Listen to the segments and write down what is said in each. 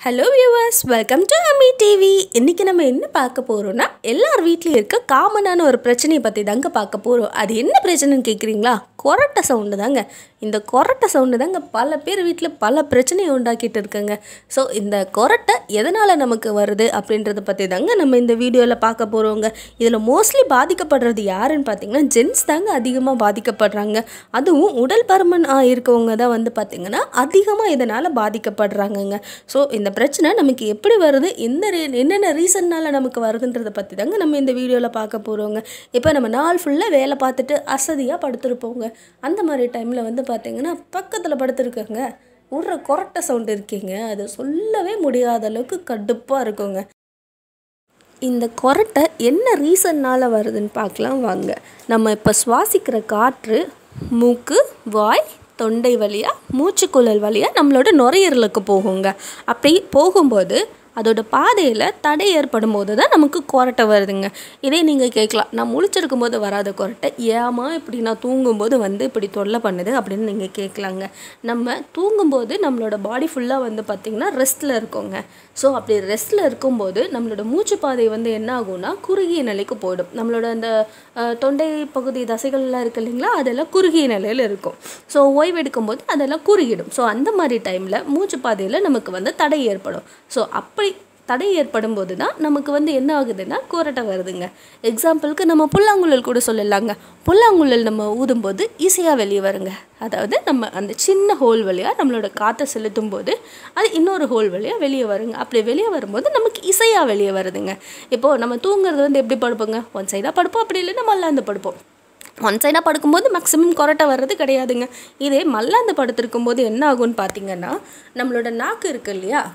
hello viewers welcome to அமி TV இன்றைக்கி நம்ம என்ன பார்க்க போகிறோம்னா எல்லார் வீட்லேயும் இருக்க காமனான ஒரு பிரச்சனையை பற்றி தாங்க பார்க்க போகிறோம் அது என்ன பிரச்சனைன்னு கேட்குறீங்களா கொரட்டை சவுண்டு தாங்க இந்த கொரட்டை சவுண்டு தாங்க பல பேர் வீட்டில் பல பிரச்சனையை உண்டாக்கிட்டு இருக்குங்க ஸோ இந்த கொரட்டை எதனால் நமக்கு வருது அப்படின்றத பற்றி தாங்க நம்ம இந்த வீடியோவில் பார்க்க போகிறோங்க இதில் மோஸ்ட்லி பாதிக்கப்படுறது யாருன்னு பார்த்தீங்கன்னா ஜென்ஸ் தாங்க அதிகமாக பாதிக்கப்படுறாங்க அதுவும் உடல் பருமன் ஆ, இருக்கவங்க தான் வந்து பார்த்திங்கன்னா அதிகமாக இதனால் பாதிக்கப்படுறாங்கங்க ஸோ இந்த பிரச்சனை நமக்கு எப்படி வருது எந்த ரீ என்னென்ன ரீசன்னால் நமக்கு வருதுன்றதை பற்றி தாங்க நம்ம இந்த வீடியோவில் பார்க்க போகிறோங்க இப்போ நம்ம நாள் ஃபுல்லாக வேலை பார்த்துட்டு அசதியாக படுத்துருப்போங்க அந்த மாதிரி டைமில் வந்து பார்த்திங்கன்னா பக்கத்தில் படுத்துருக்கங்க விட்ற கொரட்டை சவுண்டு இருக்கீங்க அது சொல்லவே முடியாத அளவுக்கு கடுப்பாக இருக்குங்க இந்த கொரட்டை என்ன ரீசன்னால் வருதுன்னு பார்க்கலாம் வாங்க நம்ம இப்போ சுவாசிக்கிற காற்று மூக்கு வாய் தொண்டை வழியாக மூச்சுக்குழல் வழியாக நம்மளோட நுரையீரலுக்கு போகுங்க அப்படி போகும்போது அதோட பாதையில் தடை ஏற்படும் போது தான் நமக்கு கொரட்டை வருதுங்க இதே நீங்கள் கேட்கலாம் நான் முழிச்சிருக்கும் போது வராத கொரட்டை ஏமா இப்படி நான் தூங்கும்போது வந்து இப்படி தொல்லை பண்ணுது அப்படின்னு நீங்கள் கேட்கலாங்க நம்ம தூங்கும்போது நம்மளோட பாடி ஃபுல்லாக வந்து பார்த்திங்கன்னா ரெஸ்ட்டில் இருக்கோங்க ஸோ அப்படி ரெஸ்ட்டில் இருக்கும்போது நம்மளோட மூச்சு பாதை வந்து என்ன ஆகும்னா குறுகிய நிலைக்கு போயிடும் நம்மளோட அந்த அஹ், தொண்டை பகுதி தசைகள்லாம் இருக்கு இல்லைங்களா அதெல்லாம் குறுகிய நிலையில் இருக்கும் ஸோ ஓய்வு எடுக்கும்போது அதெல்லாம் குறுகிடும் ஸோ அந்த மாதிரி டைமில் மூச்சு பாதையில் நமக்கு வந்து தடை ஏற்படும் ஸோ அப்படி தடை ஏற்படும் போது தான் நமக்கு வந்து என்ன ஆகுதுன்னா குரட்டை வருதுங்க எக்ஸாம்பிளுக்கு நம்ம புல்லாங்குழல் கூட சொல்லலாங்க புல்லாங்குழல் நம்ம ஊதும்போது ஈஸியாக வெளியே வருங்க அதாவது நம்ம அந்த சின்ன ஹோல் வழியாக நம்மளோட காற்றை செலுத்தும் போது அது இன்னொரு ஹோல் வழியாக வெளியே வருங்க அப்படி வெளியே வரும்போது நமக்கு இசையாக வெளியே வருதுங்க இப்போது நம்ம தூங்குறது வந்து எப்படி படுப்போங்க ஒன் சைடாக படுப்போம் அப்படி இல்லைன்னா மல்லாந்து படுப்போம் ஒன் சைடாக படுக்கும்போது மேக்ஸிமம் கொரட்டை வர்றது கிடையாதுங்க இதே மல்லாந்து படுத்திருக்கும் போது என்ன ஆகும்னு பார்த்தீங்கன்னா நம்மளோட நாக்கு இருக்கு இல்லையா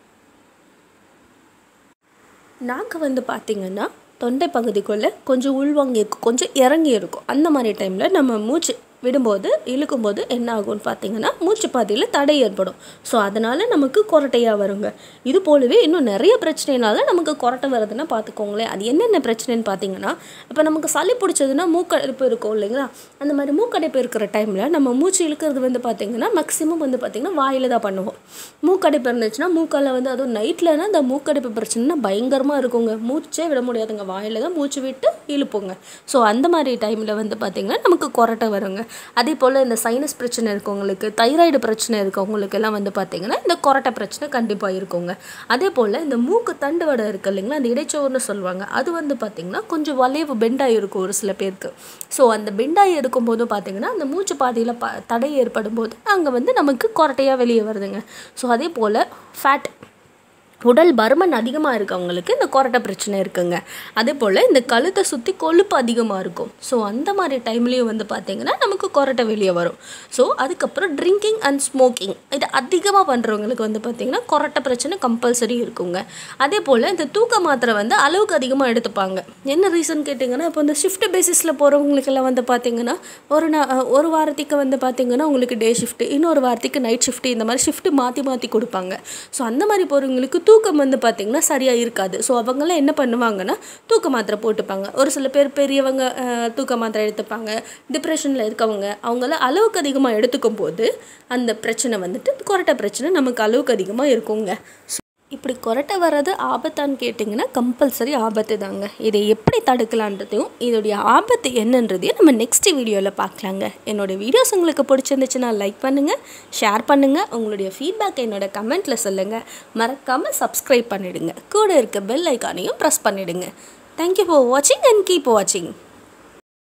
நாக்கு வந்து பார்த்திங்கன்னா தொண்டை பகுதிக்குள்ளே கொஞ்சம் உள்வாங்கி இருக்கும் கொஞ்சம் இறங்கி இருக்கும் அந்த மாதிரி டைமில் நம்ம மூச்சு விடும்போது இழுக்கும்போது என்ன ஆகும்னு பார்த்தீங்கன்னா மூச்சு பாதையில் தடை ஏற்படும் ஸோ அதனால் நமக்கு கொரட்டையாக வருங்க இது போலவே இன்னும் நிறைய பிரச்சனைனால நமக்கு கொரட்டை வருதுன்னா பார்த்துக்கோங்களேன் அது என்னென்ன பிரச்சனைன்னு பார்த்தீங்கன்னா இப்போ நமக்கு சளி பிடிச்சதுன்னா மூக்கடைப்பு இருக்கும் இல்லைங்களா அந்த மாதிரி மூக்கடைப்பு இருக்கிற டைமில் நம்ம மூச்சு இழுக்கிறது வந்து பார்த்திங்கன்னா மேக்ஸிமம் வந்து பார்த்திங்கன்னா வாயில் தான் பண்ணுவோம் மூக்கடைப்பு இருந்துச்சுன்னா மூக்கால் வந்து அதுவும் நைட்லனா இந்த மூக்கடைப்பு பிரச்சனைனா பயங்கரமாக இருக்குங்க மூச்சே விட முடியாதுங்க வாயில் தான் மூச்சு விட்டு இழுப்போங்க ஸோ அந்த மாதிரி டைமில் வந்து பார்த்திங்கன்னா நமக்கு கொரட்டை வருங்க அதே போல் இந்த சைனஸ் பிரச்சனை இருக்கவங்களுக்கு தைராய்டு பிரச்சனை இருக்கவங்களுக்கு எல்லாம் வந்து பார்த்திங்கன்னா இந்த கொரட்டை பிரச்சனை கண்டிப்பாக இருக்குங்க அதே போல் இந்த மூக்கு தண்டு வடை இருக்கு இல்லைங்களா அந்த இடைச்சோறுன்னு சொல்லுவாங்க அது வந்து பார்த்திங்கன்னா கொஞ்சம் வளைவு பெண்டாகி இருக்கும் ஒரு சில பேருக்கு ஸோ அந்த பெண்டாகி இருக்கும்போது பார்த்திங்கன்னா அந்த மூச்சு பாதையில் ப தடை ஏற்படும் போது அங்கே வந்து நமக்கு கொரட்டையாக வெளியே வருதுங்க ஸோ அதே போல் ஃபேட் உடல் பருமன் அதிகமாக இருக்கவங்களுக்கு இந்த கொரட்டை பிரச்சனை இருக்குங்க அதே போல் இந்த கழுத்தை சுற்றி கொழுப்பு அதிகமாக இருக்கும் ஸோ அந்த மாதிரி டைம்லேயும் வந்து பார்த்திங்கன்னா நமக்கு கொரட்டை வெளியே வரும் ஸோ அதுக்கப்புறம் ட்ரிங்கிங் அண்ட் ஸ்மோக்கிங் இது அதிகமாக பண்ணுறவங்களுக்கு வந்து பார்த்திங்கன்னா கொரட்டை பிரச்சனை கம்பல்சரி இருக்குங்க அதே போல் இந்த தூக்க மாத்திரை வந்து அளவுக்கு அதிகமாக எடுத்துப்பாங்க என்ன ரீசன் கேட்டிங்கன்னா இப்போ இந்த ஷிஃப்ட் பேசிஸில் போகிறவங்களுக்கெல்லாம் வந்து பார்த்திங்கன்னா ஒரு நா ஒரு வாரத்துக்கு வந்து பார்த்திங்கன்னா உங்களுக்கு டே ஷிஃப்ட்டு இன்னொரு வாரத்துக்கு நைட் ஷிஃப்ட்டு இந்த மாதிரி ஷிஃப்ட்டு மாற்றி மாற்றி கொடுப்பாங்க ஸோ அந்த மாதிரி போகிறவங்களுக்கு தூக்கம் வந்து பார்த்திங்கன்னா சரியாக இருக்காது ஸோ அவங்கெல்லாம் என்ன பண்ணுவாங்கன்னா தூக்க மாத்திரை போட்டுப்பாங்க ஒரு சில பேர் பெரியவங்க அஹ், தூக்க மாத்திரை எடுத்துப்பாங்க டிப்ரெஷனில் இருக்கவங்க அவங்களாம் அளவுக்கு அதிகமாக எடுத்துக்கும் போது அந்த பிரச்சனை வந்துட்டு கொரட்டை பிரச்சனை நமக்கு அளவுக்கு அதிகமாக இருக்குங்க இப்படி கொரட்டை வர்றது ஆபத்தான்னு கேட்டிங்கன்னா கம்பல்சரி ஆபத்து தாங்க இதை எப்படி தடுக்கலான்றதையும் இதோடைய ஆபத்து என்னன்றதையும் நம்ம நெக்ஸ்ட் வீடியோவில் பார்க்கலாங்க என்னோடய வீடியோஸ் உங்களுக்கு பிடிச்சிருந்துச்சுன்னா லைக் பண்ணுங்கள் ஷேர் பண்ணுங்கள் உங்களுடைய ஃபீட்பேக் என்னோட கமெண்ட்டில் சொல்லுங்கள் மறக்காமல் சப்ஸ்கிரைப் பண்ணிவிடுங்க கூட இருக்க பெல் ஐக்கானையும் ப்ரெஸ் பண்ணிவிடுங்க தேங்க்யூ ஃபார் வாட்சிங் அண்ட் கீப் வாட்சிங்